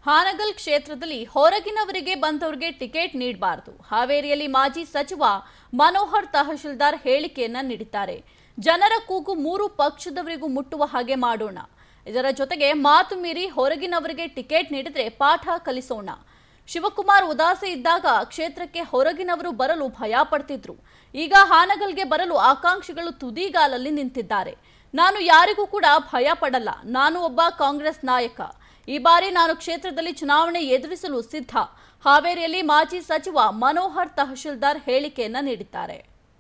ಹಾನಗಲ್ ಕ್ಷೇತ್ರದಲ್ಲಿ ಹೊರಗಿನವರಿಗೆ ಬಂದವರಿಗೆ ಟಿಕೆಟ್ ನೀಡಬಾರದು ಹಾವೇರಿಯಲ್ಲಿ ಮಾಜಿ ಸಚಿವ ಮನೋಹರ್ ತಹಶೀಲ್ದಾರ್ ಹೇಳಿಕೆಯನ್ನ ನೀಡಿದ್ದಾರೆ ಜನರ ಕೂಗು ಮೂರು ಪಕ್ಷದವರಿಗೂ ಮುಟ್ಟುವ ಹಾಗೆ ಮಾಡೋಣ ಇದರ ಜೊತೆಗೆ ಮಾತು ಮೀರಿ ಹೊರಗಿನವರಿಗೆ ಟಿಕೆಟ್ ನೀಡಿದ್ರೆ ಪಾಠ ಕಲಿಸೋಣ ಶಿವಕುಮಾರ್ ಉದಾಸೆ ಇದ್ದಾಗ ಕ್ಷೇತ್ರಕ್ಕೆ ಹೊರಗಿನವರು ಬರಲು ಭಯ ಪಡ್ತಿದ್ರು ಈಗ ಹಾನಗಲ್ಗೆ ಬರಲು ಆಕಾಂಕ್ಷಿಗಳು ತುದಿಗಾಲಲ್ಲಿ ನಿಂತಿದ್ದಾರೆ ನಾನು ಯಾರಿಗೂ ಕೂಡ ಭಯ ಪಡಲ್ಲ ನಾನು ಒಬ್ಬ ಕಾಂಗ್ರೆಸ್ ನಾಯಕ ಈ ಬಾರಿ ನಾನು ಕ್ಷೇತ್ರದಲ್ಲಿ ಚುನಾವಣೆ ಎದುರಿಸಲು ಸಿದ್ಧ ಹಾವೇರಿಯಲ್ಲಿ ಮಾಜಿ ಸಚಿವ ಮನೋಹರ್ ತಹಶೀಲ್ದಾರ್ ಹೇಳಿಕೆಯನ್ನ ನೀಡಿದ್ದಾರೆ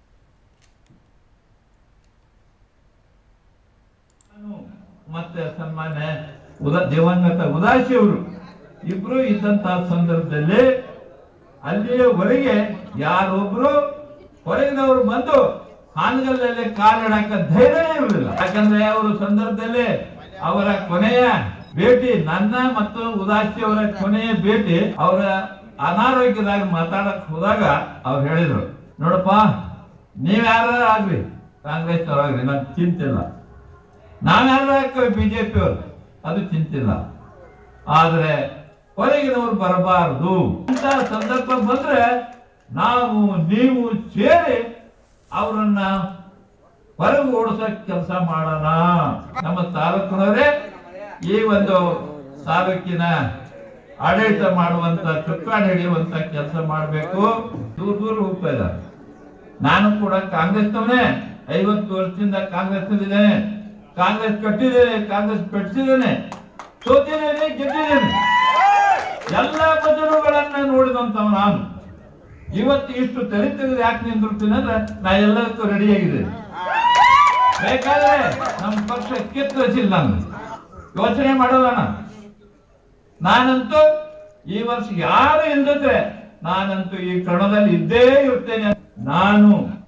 ನಾನು ಮತ್ತೆ ಸನ್ಮಾನ್ಯ ಉದಾ ದಿವಂಗತ ಉದಾಸಿ ಅವರು ಇಬ್ರು ಇದ್ದಂತಹ ಸಂದರ್ಭದಲ್ಲಿ ಅಲ್ಲಿಯವರೆಗೆ ಯಾರೊಬ್ರು ಹೊರಗಿನವರು ಬಂದು ಹಾನಗಲ್ಲಲ್ಲಿ ಕಾಲಿಡಾಕ ಧೈರ್ಯನೇ ಇರಲಿಲ್ಲ ಯಾಕಂದ್ರೆ ಅವರು ಸಂದರ್ಭದಲ್ಲಿ ಅವರ ಕೊನೆಯ ಭೇಟಿ ನನ್ನ ಮತ್ತು ಉದಾಸಿ ಅವರ ಕೊನೆಯ ಭೇಟಿ ಅವರ ಅನಾರೋಗ್ಯದಾಗ ಮಾತಾಡಕ್ ಹೋದಾಗ ಅವ್ರು ಹೇಳಿದ್ರು ನೋಡಪ್ಪ ನೀವ್ ಯಾರ ಆಗ್ಲಿ ಕಾಂಗ್ರೆಸ್ ಅವರಾಗ್ಲಿ ನನ್ ಚಿಂತಿಲ್ಲ ನಾವ್ಯಾರ ಬಿಜೆಪಿ ಅವರು ಅದು ಚಿಂತಿಲ್ಲ ಆದ್ರೆ ಹೊರಗಿನವರು ಬರಬಾರದು ಅಂತ ಸಂದರ್ಭ ಬಂದ್ರೆ ನಾವು ನೀವು ಸೇರಿ ಅವರನ್ನ ಹೊರಗೆ ಓಡಿಸೋ ಕೆಲಸ ಮಾಡೋಣ ನಮ್ಮ ತಾಲೂಕಿನವರೇ ಈ ಒಂದು ತಾಲೂಕಿನ ಆಡಳಿತ ಮಾಡುವಂತ ಚುಕ್ಕಾಣಿ ಹಿಡಿಯುವಂತ ಕೆಲಸ ಮಾಡಬೇಕು ದೂರ ದೂರ ಹೋಗ್ತಾ ಇದ್ದಾರೆ ನಾನು ಕೂಡ ಕಾಂಗ್ರೆಸ್ನವನೇ ಐವತ್ತು ವರ್ಷದಿಂದ ಕಾಂಗ್ರೆಸ್ ಇದ್ದೇನೆ ಕಾಂಗ್ರೆಸ್ ಕಟ್ಟಿದ್ದೇನೆ ಕಾಂಗ್ರೆಸ್ ಬೆಳೆಸಿದ್ದೇನೆ ಸೋತಿದ್ದೇನೆ ಗೆದ್ದಿದ್ದೇನೆ ಎಲ್ಲ ಬದಲುಗಳನ್ನ ನೋಡಿದಂತವ ನಾನು ಇವತ್ತು ಇಷ್ಟು ತಲೆ ತೆಗೆದು ಯಾಕೆ ನಿಂತಿರ್ತೀನಿ ಅಂದ್ರೆ ನಾ ಎಲ್ಲದಕ್ಕೂ ರೆಡಿಯಾಗಿದ್ದೇನೆ ಬೇಕಾದ್ರೆ ನಮ್ಮ ಪಕ್ಷ ಕಿತ್ತರಿಸಿಲ್ಲ ನಾನು ಯೋಚನೆ ಮಾಡೋಣ ನಾನಂತೂ ಈ ವರ್ಷ ಯಾರು ಇಲ್ಲದ್ರೆ ನಾನಂತೂ ಈ ಕಣದಲ್ಲಿ ಇದ್ದೇ ಇರ್ತೇನೆ ನಾನು